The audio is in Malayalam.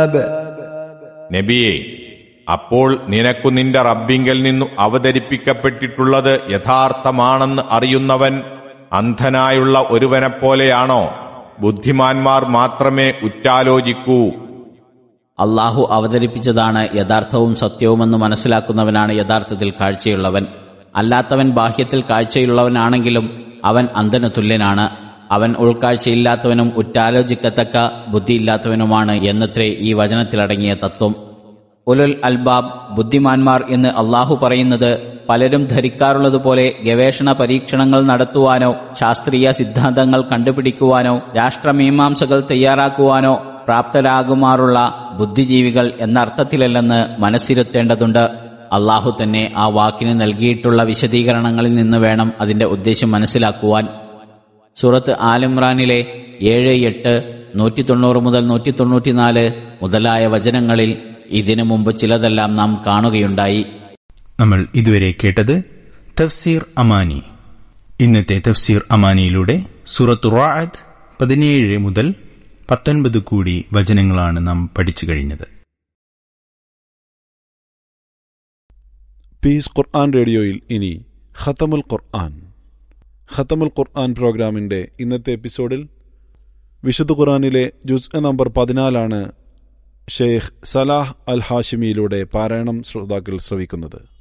الألباب നബിയെ അപ്പോൾ നിനക്കു നിന്റെ റബ്ബിങ്കൽ നിന്നു അവതരിപ്പിക്കപ്പെട്ടിട്ടുള്ളത് യഥാർത്ഥമാണെന്ന് അറിയുന്നവൻ അന്ധനായുള്ള ഒരുവനെപ്പോലെയാണോ ബുദ്ധിമാന്മാർ മാത്രമേ ഉറ്റാലോചിക്കൂ അള്ളാഹു അവതരിപ്പിച്ചതാണ് യഥാർത്ഥവും സത്യവുമെന്ന് മനസ്സിലാക്കുന്നവനാണ് യഥാർത്ഥത്തിൽ കാഴ്ചയുള്ളവൻ അല്ലാത്തവൻ ബാഹ്യത്തിൽ കാഴ്ചയുള്ളവനാണെങ്കിലും അവൻ അന്ധന് തുല്യനാണ് അവൻ ഉൾക്കാഴ്ചയില്ലാത്തവനും ഉറ്റാലോചിക്കത്തക്ക ബുദ്ധിയില്ലാത്തവനുമാണ് എന്നത്രേ ഈ വചനത്തിലടങ്ങിയ തത്വം ഉലുൽ അൽബാബ് ബുദ്ധിമാന്മാർ എന്ന് അള്ളാഹു പറയുന്നത് പലരും ധരിക്കാറുള്ളതുപോലെ ഗവേഷണ പരീക്ഷണങ്ങൾ നടത്തുവാനോ ശാസ്ത്രീയ സിദ്ധാന്തങ്ങൾ കണ്ടുപിടിക്കുവാനോ രാഷ്ട്രമീമാംസകൾ തയ്യാറാക്കുവാനോ പ്രാപ്തരാകുമാറുള്ള ബുദ്ധിജീവികൾ എന്ന അർത്ഥത്തിലല്ലെന്ന് മനസ്സിരുത്തേണ്ടതുണ്ട് അള്ളാഹു തന്നെ ആ വാക്കിന് നൽകിയിട്ടുള്ള വിശദീകരണങ്ങളിൽ നിന്ന് വേണം അതിന്റെ ഉദ്ദേശം മനസ്സിലാക്കുവാൻ സൂറത്ത് ആലിമ്രാനിലെ ഏഴ് എട്ട് നൂറ്റി തൊണ്ണൂറ് മുതൽ നൂറ്റി തൊണ്ണൂറ്റിനാല് മുതലായ വചനങ്ങളിൽ ഇതിനു മുമ്പ് ചിലതെല്ലാം നാം കാണുകയുണ്ടായി നമ്മൾ ഇതുവരെ കേട്ടത് തഫ്സീർ അമാനി ഇന്നത്തെ തഫ്സീർ അമാനിയിലൂടെ സൂറത്തു റാഅത്ത് പതിനേഴ് മുതൽ പത്തൊൻപത് കൂടി വചനങ്ങളാണ് നാം പഠിച്ചു കഴിഞ്ഞത് പീസ് ഖുർആൻ റേഡിയോയിൽ ഇനി ഖത്തമുൽ ഖുർആൻ ഖത്തമുൽ ഖുർആൻ പ്രോഗ്രാമിന്റെ ഇന്നത്തെ എപ്പിസോഡിൽ വിശുദ്ധ ഖുർആനിലെ ജുസ് നമ്പർ പതിനാലാണ് ഷെയ്ഖ് സലാഹ് അൽ ഹാഷിമിയിലൂടെ പാരായണം ശ്രോതാക്കൾ ശ്രവിക്കുന്നത്